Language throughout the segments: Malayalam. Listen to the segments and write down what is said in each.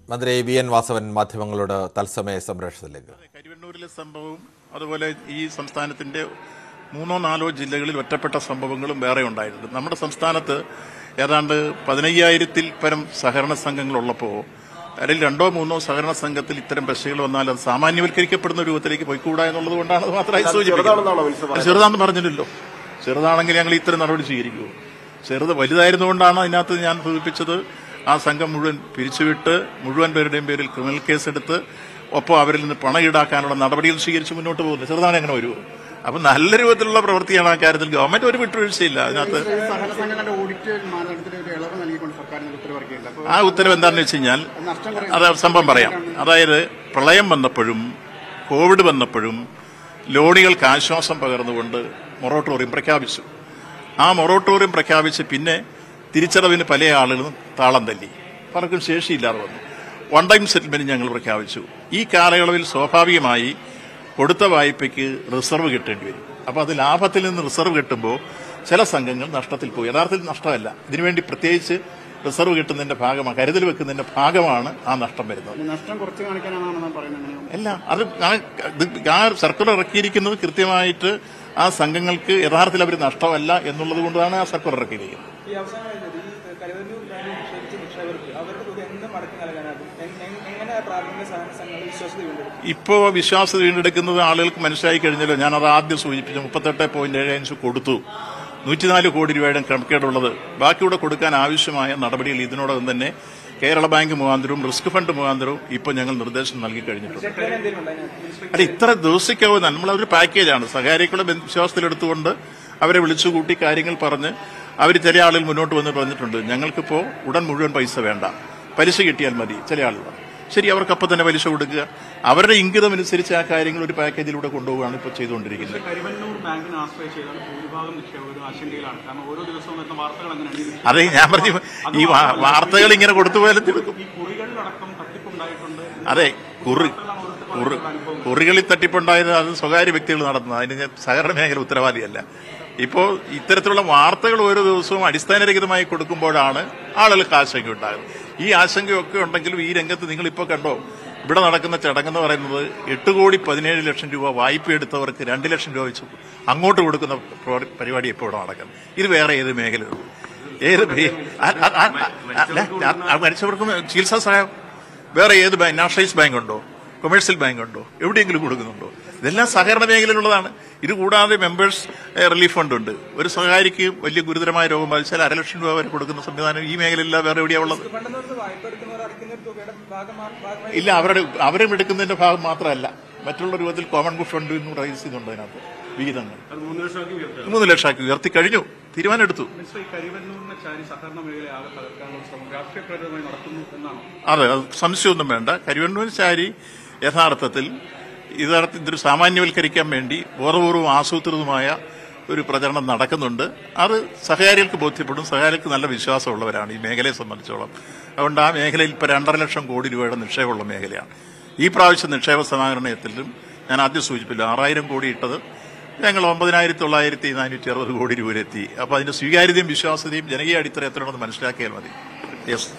മന്ത്രി വി എൻ വാസവൻ മാധ്യമങ്ങളോട് തത്സമയ സംപ്രേഷണത്തിലേക്ക് കരിവണ്ണൂരിലെ സംഭവവും അതുപോലെ ഈ സംസ്ഥാനത്തിന്റെ മൂന്നോ നാലോ ജില്ലകളിൽ ഒറ്റപ്പെട്ട സംഭവങ്ങളും വേറെ ഉണ്ടായിട്ടുണ്ട് നമ്മുടെ സംസ്ഥാനത്ത് ഏതാണ്ട് പതിനയ്യായിരത്തിൽ പരം സഹകരണ സംഘങ്ങളുള്ളപ്പോൾ അതിൽ രണ്ടോ മൂന്നോ സഹകരണ സംഘത്തിൽ ഇത്തരം പ്രശ്നങ്ങൾ വന്നാൽ അത് സാമാന്യവൽക്കരിക്കപ്പെടുന്ന രൂപത്തിലേക്ക് പോയിക്കൂടാ എന്നുള്ളത് കൊണ്ടാണ് അത് മാത്രമായി സൂചിപ്പിക്കുന്നത് അത് ചെറുതാണെന്ന് പറഞ്ഞില്ലല്ലോ ചെറുതാണെങ്കിൽ ഞങ്ങൾ ഇത്തരം നടപടി സ്വീകരിക്കുമോ ചെറുത് വലുതായിരുന്നുകൊണ്ടാണ് അതിനകത്ത് ഞാൻ സൂചിപ്പിച്ചത് ആ സംഘം മുഴുവൻ പിരിച്ചുവിട്ട് മുഴുവൻ പേരുടെയും പേരിൽ ക്രിമിനൽ കേസെടുത്ത് ഒപ്പം അവരിൽ നിന്ന് പണം ഈടാക്കാനുള്ള നടപടികൾ സ്വീകരിച്ച് മുന്നോട്ട് പോകുന്നത് ചെറുതാണ് അങ്ങനെ വരുമോ അപ്പൊ നല്ല രൂപത്തിലുള്ള പ്രവൃത്തിയാണ് ആ കാര്യത്തിൽ ഗവൺമെന്റ് ഒരു വിട്ടുവീഴ്ചയില്ല അതിനകത്ത് സഹകരണ സംഘങ്ങളുടെ ഓഡിറ്റ് മാനദണ്ഡത്തിന് ഒരു ഇളവ് നൽകിക്കൊണ്ട് സർക്കാരിന് ഉത്തരവിറക്കിയിട്ടുണ്ട് അപ്പോൾ ആ ഉത്തരവ് എന്താണെന്ന് വെച്ച് കഴിഞ്ഞാൽ നഷ്ടം കുറയും അത് സംഭവം പറയാം അതായത് പ്രളയം വന്നപ്പോഴും കോവിഡ് വന്നപ്പോഴും ലോണികൾക്ക് ആശ്വാസം പകർന്നുകൊണ്ട് മൊറോട്ടോറിയം പ്രഖ്യാപിച്ചു ആ മൊറോട്ടോറിയം പ്രഖ്യാപിച്ച് പിന്നെ തിരിച്ചടവിന് പല ആളുകളും താളം തല്ലി പലർക്കും ശേഷിയില്ലാതെ വന്നു വൺ ടൈം സെറ്റിൽമെന്റ് ഞങ്ങൾ പ്രഖ്യാപിച്ചു ഈ കാലയളവിൽ സ്വാഭാവികമായി കൊടുത്ത വായ്പയ്ക്ക് റിസർവ് കിട്ടേണ്ടി വരും അപ്പോൾ അത് ലാഭത്തിൽ നിന്ന് റിസർവ് കിട്ടുമ്പോൾ ചില സംഘങ്ങൾ നഷ്ടത്തിൽ പോയി യഥാർത്ഥത്തിൽ നഷ്ടമല്ല ഇതിനുവേണ്ടി പ്രത്യേകിച്ച് റിസർവ് കിട്ടുന്നതിന്റെ ഭാഗമാണ് കരുതൽ വെക്കുന്നതിന്റെ ഭാഗമാണ് ആ നഷ്ടം വരുന്നത് നഷ്ടം കുറച്ച് കാണിക്കാനാണ് നാം പറയുന്നത് അങ്ങനെയാണ് അല്ല അത് ആ- ഇത് ആ സർക്കുലർ ഇറക്കിയിരിക്കുന്നത് കൃത്യമായിട്ട് ആ സംഘങ്ങൾക്ക് യഥാർത്ഥത്തിൽ അവർ നഷ്ടമല്ല എന്നുള്ളത് കൊണ്ടാണ് ആ സർക്കുലർ ഇറക്കിയിരിക്കുന്നത് ഈ അവസാനമായിട്ട് ഈ കരുവന്നൂർ ബാങ്കിൽ നിക്ഷേപിച്ച നിക്ഷേപകർക്ക് അവരുടെ തുക എന്ന് മടക്കി നൽകാനാകും എങ്- എങ്- എങ്ങനെ പ്രാഥമിക സഹകരണ സംഘങ്ങൾ വിശ്വാസത വീണ്ടെടുക്കും ഇപ്പോ വിശ്വാസം വീണ്ടെടുക്കുന്നത് ആളുകൾക്ക് മനസ്സിലായി കഴിഞ്ഞല്ലോ ഞാൻ അത് ആദ്യം സൂചിപ്പിച്ചു മുപ്പത്തെട്ട് പോയിന്റ് ഏഴ് അഞ്ച് കൊടുത്തു നൂറ്റിനാല് കോടി രൂപയുടെ ക്രമക്കേടുള്ളത് ബാക്കിയൂടെ കൊടുക്കാൻ ആവശ്യമായ നടപടികൾ ഇതിനോടകം തന്നെ കേരള ബാങ്ക് മുഖാന്തരവും റിസ്ക് ഫണ്ട് മുഖാന്തരവും ഇപ്പോൾ ഞങ്ങൾ നിർദ്ദേശം നൽകി കഴിഞ്ഞിട്ടുണ്ട് ചെക്ക് എന്തെങ്കിലും ഉണ്ടോ അതിനകത്ത് അല്ല ഇത്ര ദിവസിക്കാവുന്ന നമ്മളൊരു പാക്കേജാണ് സ്വകാര്യക്കുള്ള വിശ്വാസത്തിലെടുത്തുകൊണ്ട് അവരെ വിളിച്ചുകൂട്ടി കാര്യങ്ങൾ പറഞ്ഞ് അവർ ചില ആളുകൾ മുന്നോട്ട് വന്ന് പറഞ്ഞിട്ടുണ്ട് ഞങ്ങൾക്കിപ്പോൾ ഉടൻ മുഴുവൻ പൈസ വേണ്ട പലിശ കിട്ടിയാൽ മതി ചില ആളുകൾ ശരി അവർക്കപ്പം തന്നെ പലിശ കൊടുക്കുക അവരുടെ ഇംഗിതം അനുസരിച്ച് ആ കാര്യങ്ങൾ ഒരു പാക്കേജിലൂടെ കൊണ്ടുപോവുകയാണ് ഇപ്പോൾ ചെയ്തുകൊണ്ടിരിക്കുന്നത് കരിവന്നൂർ ബാങ്കിനെ ആശ്രയിച്ചാണ് ഭൂരിഭാഗം നിക്ഷേപകരും ആശങ്കയിലാണ് കാരണം ഓരോ ദിവസവും വരുന്ന വാർത്തകൾ അങ്ങനെയാണ് അതെ ഞാൻ പറഞ്ഞു ഈ വാ- വാർത്തകൾ ഇങ്ങനെ കൊടുത്തുപോയാലും തീർക്കും ഈ കുറികളിലടക്കം തട്ടിപ്പുണ്ടായിട്ടുണ്ട് അതെ കുറി കുറി കുറികളിൽ തട്ടിപ്പുണ്ടായത് അത് സ്വകാര്യ വ്യക്തികൾ നടത്തുന്നത് അതിന് ഞാൻ സഹകരണ മേഖല ഉത്തരവാദിയല്ല ഇപ്പോൾ ഇത്തരത്തിലുള്ള വാർത്തകൾ ഓരോ ദിവസവും അടിസ്ഥാനരഹിതമായി കൊടുക്കുമ്പോഴാണ് ആളുകൾക്ക് ആശങ്ക ഉണ്ടാകുന്നത് ഈ ആശങ്കയൊക്കെ ഉണ്ടെങ്കിലും ഈ രംഗത്ത് നിങ്ങൾ ഇപ്പോൾ കണ്ടോ ഇവിടെ നടക്കുന്ന ചടങ്ങെന്ന് പറയുന്നത് എട്ട് കോടി പതിനേഴ് ലക്ഷം രൂപ വായ്പ എടുത്തവർക്ക് രണ്ട് ലക്ഷം രൂപ വെച്ച് അങ്ങോട്ട് കൊടുക്കുന്ന പ്രവ- പരിപാടി ഇപ്പോൾ ഇവിടെ നടക്കുന്നത് ഇത് വേറെ ഏത് മേഖലയുള്ളൂ ഏത് ബേ- ആ- ആ- ആ- ആ- ആ- ആ മരിച്ചവർക്കും ചികിത്സാ സഹായം വേറെ ഏത് ബാങ്ക് നാഷണലൈസ് ബാങ്ക് ഉണ്ടോ കൊമേഴ്സ്യൽ ബാങ്ക് ഉണ്ടോ എവിടെയെങ്കിലും കൊടുക്കുന്നുണ്ടോ ഇതെല്ലാം സഹകരണ മേഖലയിലുള്ളതാണ് ഇത് കൂടാതെ മെമ്പേഴ്സ് റിലീഫ് ഫണ്ട് ഉണ്ട് ഒരു സ്വകാര്യക്ക് വലിയ ഗുരുതരമായ രോഗം ബാധിച്ചാൽ അരലക്ഷം രൂപ വരെ കൊടുക്കുന്ന സംവിധാനം ഈ മേഖലയില്ല വേറെ എവിടെയാ ഉള്ളത് പണ്ടെന്നോർത്ത് വായ്പ എടുക്കുന്നവർ അടയ്ക്കുന്ന ഒരു തുകയുടെ ഭാഗമാ- ഭാഗമായി ഇല്ല അവരുടെ അവരും എടുക്കുന്നതിന്റെ ഭാഗം മാത്രമല്ല മറ്റുള്ള രൂപത്തിൽ കോമൺ ഗുഡ് ഫണ്ട് എന്ന് റൈസ് ചെയ്യുന്നുണ്ട് അതിനകത്ത് വിഹിതങ്ങൾ അത് മൂന്ന് ലക്ഷമാക്കി ഉയർത്തുക മൂന്ന് ലക്ഷമാക്കി ഉയർത്തി കഴിഞ്ഞു തീരുമാനം എടുത്തു മിനിസ്റ്റർ ഈ കരിവന്നൂരിനെ ചാരി സഹകരണ മേഖലയെ ആകെ തകർക്കാനുള്ള ശ്രമം രാഷ്ട്രീയപ്രേരിതമായി നടത്തുന്നു എന്നാണ് അതെ അത് സംശയമൊന്നും വേണ്ട കരുവന്നൂർ ചാരി യഥാർത്ഥത്തിൽ യഥാർത്ഥ ഇതൊരു സാമാന്യവൽക്കരിക്കാൻ വേണ്ടി ബോധപൂർവം ആസൂത്രിതമായ ഒരു പ്രചരണം നടക്കുന്നുണ്ട് അത് സഹകാരികൾക്ക് ബോധ്യപ്പെടും സഹകാരികൾക്ക് നല്ല വിശ്വാസമുള്ളവരാണ് ഈ മേഖലയെ സംബന്ധിച്ചോളം അതുകൊണ്ട് ആ മേഖലയിൽ ഇപ്പോൾ രണ്ടര ലക്ഷം കോടി രൂപയുടെ നിക്ഷേപമുള്ള മേഖലയാണ് ഈ പ്രാവശ്യം നിക്ഷേപ സമാഹരണത്തിലും ഞാൻ ആദ്യം സൂചിപ്പില്ല ആറായിരം കോടി ഇട്ടത് ഞങ്ങൾ ഒമ്പതിനായിരത്തി തൊള്ളായിരത്തി നാനൂറ്റി അറുപത് കോടി രൂപയിലെത്തി അപ്പോൾ അതിന്റെ സ്വീകാര്യതയും വിശ്വാസ്യതയും ജനകീയ അടിത്തറ എത്രയാണെന്ന് മനസ്സിലാക്കിയാൽ മതി യെസ്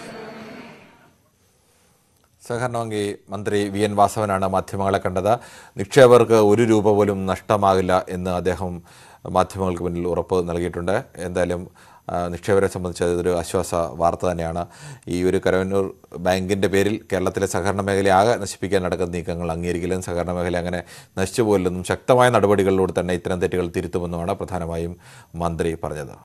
സഹകരണ വങ്കി മന്ത്രി വി എൻ വാസവനാണ് മാധ്യമങ്ങളെ കണ്ടത് നിക്ഷേപകർക്ക് ഒരു രൂപ പോലും നഷ്ടമാകില്ല എന്ന് അദ്ദേഹം മാധ്യമങ്ങൾക്ക് മുന്നിൽ ഉറപ്പ് നൽകിയിട്ടുണ്ട് എന്തായാലും ആ, നിക്ഷേപകരെ സംബന്ധിച്ച് അതൊരു ആശ്വാസ വാർത്ത തന്നെയാണ് ഈ ഒരു കരവന്നൂർ ബാങ്കിൻ്റെ പേരിൽ കേരളത്തിലെ സഹകരണ മേഖലയെ ആകെ നശിപ്പിക്കാൻ നടക്കുന്ന നീക്കങ്ങൾ അംഗീകരിക്കില്ലെന്നും സഹകരണ മേഖല അങ്ങനെ നശിച്ചു പോകില്ലെന്നും ശക്തമായ നടപടികളിലൂടെ തന്നെ ഇത്തരം തെറ്റുകൾ തിരുത്തുമെന്നുമാണ് പ്രധാനമായും മന്ത്രി പറഞ്ഞത്